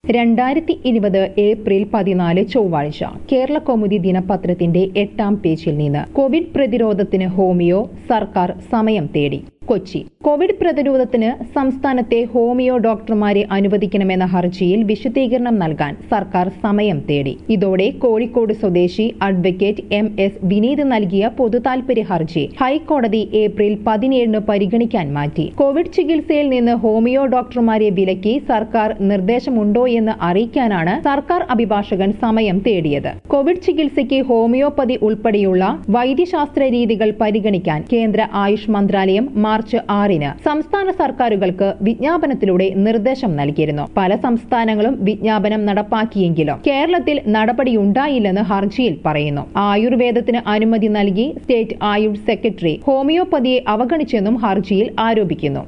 രണ്ടായിരത്തി ഇരുപത് ഏപ്രിൽ പതിനാല് ചൊവ്വാഴ്ച കേരള കൗമുദി ദിനപത്രത്തിന്റെ എട്ടാം പേജിൽ നിന്ന് കോവിഡ് പ്രതിരോധത്തിന് ഹോമിയോ സർക്കാർ സമയം തേടി കൊച്ചി കോവിഡ് പ്രതിരോധത്തിന് സംസ്ഥാനത്തെ ഹോമിയോ ഡോക്ടർമാരെ അനുവദിക്കണമെന്ന ഹർജിയിൽ വിശദീകരണം നൽകാൻ സർക്കാർ സമയം തേടി ഇതോടെ കോഴിക്കോട് സ്വദേശി അഡ്വക്കേറ്റ് എം എസ് വിനീത് നൽകിയ പൊതുതാൽപര്യ ഹർജി ഹൈക്കോടതി ഏപ്രിൽ പതിനേഴിന് പരിഗണിക്കാൻ മാറ്റി കോവിഡ് ചികിത്സയിൽ നിന്ന് ഹോമിയോ ഡോക്ടർമാരെ വിലക്കി സർക്കാർ നിർദ്ദേശമുണ്ടോ എന്ന് അറിയിക്കാനാണ് സർക്കാർ അഭിഭാഷകൻ സമയം തേടിയത് കോവിഡ് ചികിത്സയ്ക്ക് ഹോമിയോപ്പതി ഉൾപ്പെടെയുള്ള വൈദ്യശാസ്ത്ര രീതികൾ പരിഗണിക്കാൻ കേന്ദ്ര ആയുഷ് മന്ത്രാലയം മാർച്ച് ആറിന് സംസ്ഥാന സർക്കാരുകൾക്ക് വിജ്ഞാപനത്തിലൂടെ നിർദ്ദേശം നൽകിയിരുന്നു പല സംസ്ഥാനങ്ങളും വിജ്ഞാപനം നടപ്പാക്കിയെങ്കിലും കേരളത്തിൽ നടപടിയുണ്ടായില്ലെന്ന് ഹർജിയിൽ പറയുന്നു ആയുർവേദത്തിന് അനുമതി നൽകി സ്റ്റേറ്റ് ആയുഷ് സെക്രട്ടറി ഹോമിയോപ്പതിയെ അവഗണിച്ചെന്നും ഹർജിയിൽ ആരോപിക്കുന്നു